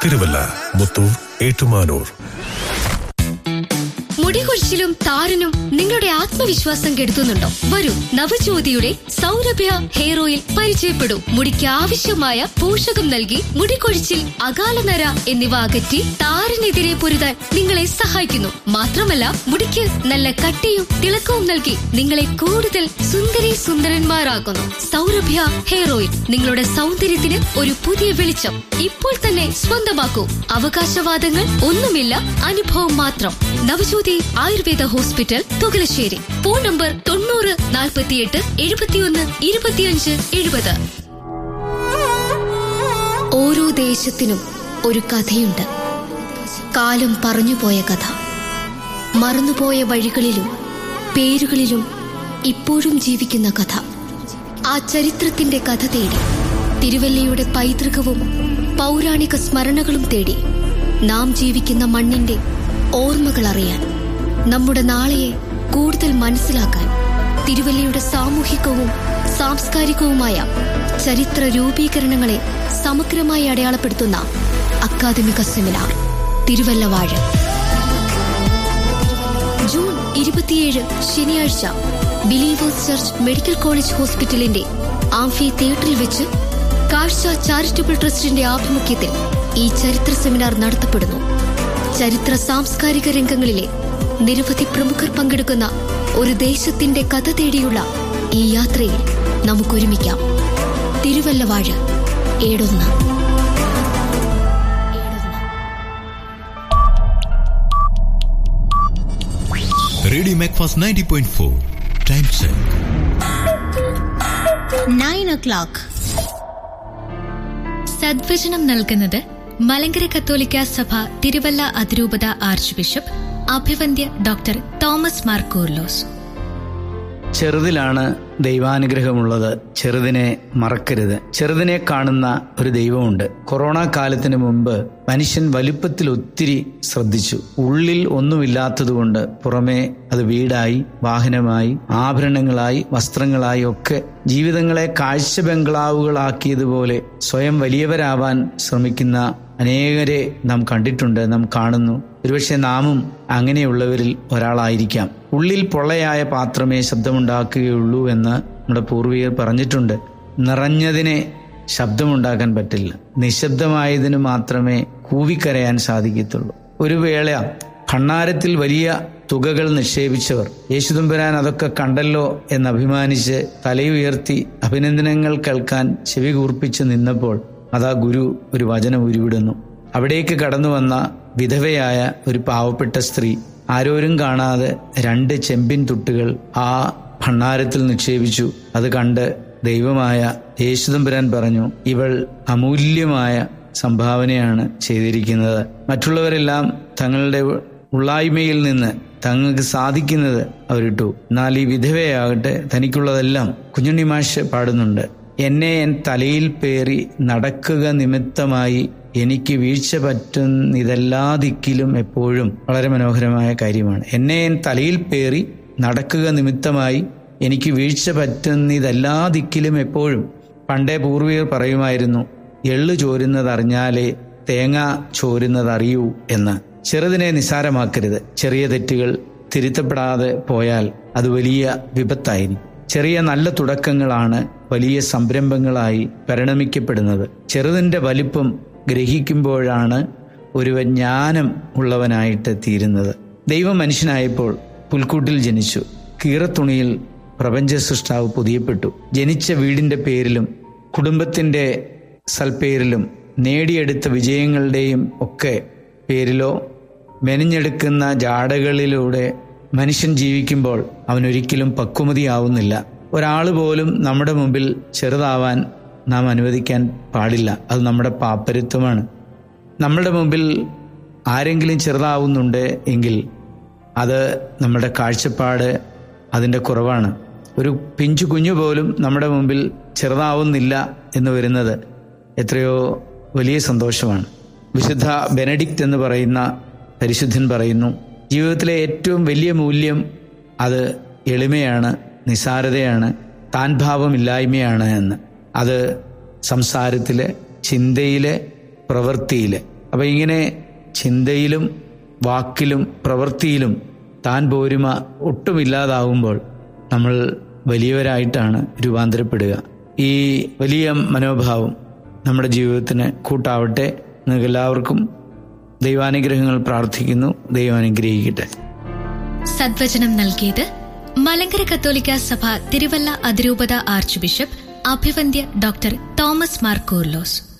തിരുവല്ല മുത്തൂർ ഏറ്റുമാനൂർ മുടികൊഴിച്ചിലും താരനും നിങ്ങളുടെ ആത്മവിശ്വാസം കെടുത്തുന്നുണ്ടോ വരൂ നവജ്യോതിയുടെ സൗരഭ്യ ഹെയർ ഓയിൽ പരിചയപ്പെടൂ മുടിക്ക് ആവശ്യമായ പോഷകം നൽകി മുടികൊഴിച്ചിൽ അകാലനര എന്നിവ അകറ്റി താരനെതിരെ പൊരുതാൻ നിങ്ങളെ സഹായിക്കുന്നു മാത്രമല്ല മുടിക്ക് നല്ല കട്ടിയും തിളക്കവും നൽകി നിങ്ങളെ കൂടുതൽ സുന്ദരി സുന്ദരന്മാരാക്കുന്നു സൗരഭ്യ ഹെയർ ഓയിൽ നിങ്ങളുടെ സൗന്ദര്യത്തിന് ഒരു പുതിയ വെളിച്ചം ഇപ്പോൾ തന്നെ സ്വന്തമാക്കൂ അവകാശവാദങ്ങൾ ഒന്നുമില്ല അനുഭവം മാത്രം Navajyothi Ayurveda hospital Thukalassery phone number തൊണ്ണൂറ് നാൽപ്പത്തിയെട്ട് എഴുപത്തിയൊന്ന് ഇരുപത്തിയഞ്ച് എഴുപത് ഓരോ ദേശത്തിനും ഒരു കഥയുണ്ട് കാലം പറഞ്ഞുപോയ കഥ മറന്നുപോയ വഴികളിലും പേരുകളിലും ഇപ്പോഴും ജീവിക്കുന്ന കഥ ആ ചരിത്രത്തിന്റെ കഥ തേടി തിരുവല്ലയുടെ പൈതൃകവും പൗരാണിക സ്മരണകളും തേടി നാം ജീവിക്കുന്ന മണ്ണിന്റെ ഓർമ്മകൾ അറിയാൻ നമ്മുടെ നാളെയെ കൂടുതൽ മനസ്സിലാക്കാൻ തിരുവല്ലയുടെ സാമൂഹികവും സാംസ്കാരികവുമായ ചരിത്ര രൂപീകരണങ്ങളെ സമഗ്രമായി അടയാളപ്പെടുത്തുന്ന അക്കാദമിക സെമിനാർ തിരുവല്ല വാഴ ജൂൺ ഇരുപത്തിയേഴ് ശനിയാഴ്ച ബിലീവേഴ്സ് ചർച്ച് മെഡിക്കൽ കോളേജ് ഹോസ്പിറ്റലിന്റെ ആംഫി തിയേറ്ററിൽ വെച്ച് കാഴ്ച ചാരിറ്റബിൾ ട്രസ്റ്റിന്റെ ആഭിമുഖ്യത്തിൽ ഈ ചരിത്ര സെമിനാർ നടത്തപ്പെടുന്നു ചരിത്ര സാംസ്കാരിക രംഗങ്ങളിലെ നിരവധി പ്രമുഖർ പങ്കെടുക്കുന്ന ഒരു ദേശത്തിന്റെ കഥ തേടിയുള്ള ഈ യാത്രയിൽ നമുക്കൊരുമിക്കാം തിരുവല്ല വാഴ ഏടൊന്ന് radio Macfast ninety point four time check nine o'clock സദ്വചനം നൽകുന്നത് മലങ്കര കത്തോലിക്ക സഭ തിരുവല്ല അതിരൂപത ആർച്ച് ബിഷപ്പ് അഭിവന്ദ്യ ഡോക്ടർ തോമസ് മാർ കൂർലോസ് ചെറുതിലാണ് ദൈവാനുഗ്രഹമുള്ളത് ചെറുതിനെ മറക്കരുത് ചെറുതിനെ കാണുന്ന ഒരു ദൈവമുണ്ട് കൊറോണ കാലത്തിന് മുമ്പ് മനുഷ്യൻ വലുപ്പത്തിൽ ഒത്തിരി ശ്രദ്ധിച്ചു ഉള്ളിൽ ഒന്നുമില്ലാത്തതുകൊണ്ട് പുറമേ അത് വീടായി വാഹനമായി ആഭരണങ്ങളായി വസ്ത്രങ്ങളായി ഒക്കെ ജീവിതങ്ങളെ കാഴ്ച ബംഗ്ലാവുകളാക്കിയതുപോലെ സ്വയം വലിയവരാവാൻ ശ്രമിക്കുന്ന അനേകരെ നാം കണ്ടിട്ടുണ്ട് നാം കാണുന്നു ഒരുപക്ഷെ നാമും അങ്ങനെയുള്ളവരിൽ ഒരാളായിരിക്കാം ഉള്ളിൽ പൊള്ളയായ പാത്രമേ ശബ്ദമുണ്ടാക്കുകയുള്ളൂ എന്ന് നമ്മുടെ പൂർവികർ പറഞ്ഞിട്ടുണ്ട് നിറഞ്ഞതിനെ ശബ്ദമുണ്ടാക്കാൻ പറ്റില്ല നിശബ്ദമായതിന് മാത്രമേ കൂവിക്കരയാൻ സാധിക്കത്തുള്ളൂ ഒരു വേള ഭണ്ണാരത്തിൽ വലിയ തുകകൾ നിക്ഷേപിച്ചവർ യേശുദമ്പരാൻ അതൊക്കെ കണ്ടല്ലോ എന്ന് അഭിമാനിച്ച് തലയുയർത്തി അഭിനന്ദനങ്ങൾ കേൾക്കാൻ ചെവി കൂർപ്പിച്ച് നിന്നപ്പോൾ അതാ ഗുരു ഒരു വചനം ഉരുവിടുന്നു അവിടേക്ക് കടന്നു വന്ന വിധവയായ ഒരു പാവപ്പെട്ട സ്ത്രീ ആരോരും കാണാതെ രണ്ട് ചെമ്പിൻ തുട്ടുകൾ ആ ഭണ്ണാരത്തിൽ നിക്ഷേപിച്ചു അത് കണ്ട് ദൈവമായ യേശുദമ്പുരാൻ പറഞ്ഞു ഇവൾ അമൂല്യമായ സംഭാവനയാണ് ചെയ്തിരിക്കുന്നത് മറ്റുള്ളവരെല്ലാം തങ്ങളുടെ ഉള്ളായ്മയിൽ നിന്ന് തങ്ങൾക്ക് സാധിക്കുന്നത് അവരിട്ടു എന്നാൽ ഈ വിധവയാകട്ടെ തനിക്കുള്ളതെല്ലാം കുഞ്ഞുണ്ണി മാഷ് പാടുന്നുണ്ട് എന്നെ എൻ തലയിൽ പേറി നടക്കുക നിമിത്തമായി എനിക്ക് വീഴ്ച പറ്റുന്നിതെല്ലാ ദിക്കിലും എപ്പോഴും വളരെ മനോഹരമായ കാര്യമാണ് എന്നെ എൻ തലയിൽ പേറി നടക്കുക നിമിത്തമായി എനിക്ക് വീഴ്ച പറ്റുന്നിതെല്ലാ ദിക്കിലും എപ്പോഴും പണ്ടേ പൂർവികർ പറയുമായിരുന്നു എള്ളു ചോരുന്നതറിഞ്ഞാലേ തേങ്ങ ചോരുന്നതറിയൂ എന്ന് ചെറുതിനെ നിസ്സാരമാക്കരുത് ചെറിയ തെറ്റുകൾ തിരുത്തപ്പെടാതെ പോയാൽ അത് വലിയ വിപത്തായിരിക്കും ചെറിയ നല്ല തുടക്കങ്ങളാണ് വലിയ സംരംഭങ്ങളായി പരിണമിക്കപ്പെടുന്നത് ചെറുതിൻ്റെ വലിപ്പം ഗ്രഹിക്കുമ്പോഴാണ് ഒരുവൻ ജ്ഞാനം ഉള്ളവനായിട്ട് തീരുന്നത് ദൈവം മനുഷ്യനായപ്പോൾ പുൽക്കൂട്ടിൽ ജനിച്ചു കീറത്തുണിയിൽ പ്രപഞ്ച സൃഷ്ടാവ് പുതിയപ്പെട്ടു ജനിച്ച വീടിന്റെ പേരിലും കുടുംബത്തിന്റെ സൽപ്പേരിലും നേടിയെടുത്ത വിജയങ്ങളുടെയും ഒക്കെ പേരിലോ മെനഞ്ഞെടുക്കുന്ന ജാടകളിലൂടെ മനുഷ്യൻ ജീവിക്കുമ്പോൾ അവനൊരിക്കലും പക്വമതിയാവുന്നില്ല ഒരാൾ പോലും നമ്മുടെ മുമ്പിൽ ചെറുതാവാൻ നാം അനുവദിക്കാൻ പാടില്ല അത് നമ്മുടെ പാപ്പരത്വമാണ് നമ്മുടെ മുമ്പിൽ ആരെങ്കിലും ചെറുതാവുന്നുണ്ട് എങ്കിൽ അത് നമ്മുടെ കാഴ്ചപ്പാട് അതിൻ്റെ കുറവാണ് ഒരു പിഞ്ചു കുഞ്ഞു പോലും നമ്മുടെ മുമ്പിൽ ചെറുതാവുന്നില്ല എന്ന് വരുന്നത് എത്രയോ വലിയ സന്തോഷമാണ് വിശുദ്ധ ബെനഡിക്റ്റ് എന്ന് പറയുന്ന പരിശുദ്ധൻ പറയുന്നു ജീവിതത്തിലെ ഏറ്റവും വലിയ മൂല്യം അത് എളിമയാണ് നിസാരതയാണ് താൻ ഭാവമില്ലായ്മയാണ് എന്ന് അത് സംസാരത്തിലെ ചിന്തയിലെ പ്രവൃത്തിയിലെ അപ്പം ഇങ്ങനെ ചിന്തയിലും വാക്കിലും പ്രവൃത്തിയിലും താൻ പോരുമ ഒട്ടുമില്ലാതാവുമ്പോൾ നമ്മൾ വലിയവരായിട്ടാണ് രൂപാന്തരപ്പെടുക ഈ വലിയ മനോഭാവം നമ്മുടെ ജീവിതത്തിന് കൂട്ടാവട്ടെ നിങ്ങൾക്ക് എല്ലാവർക്കും ദൈവാനുഗ്രഹങ്ങൾ പ്രാർത്ഥിക്കുന്നു ദൈവം അനുഗ്രഹിക്കട്ടെ സദ്വചനം നൽകിയത് മലങ്കര കത്തോലിക്ക സഭ തിരുവല്ല അതിരൂപത ആർച്ച് ബിഷപ്പ് അഭിവന്ദ്യ ഡോക്ടർ തോമസ് മാർ കൂർലോസ്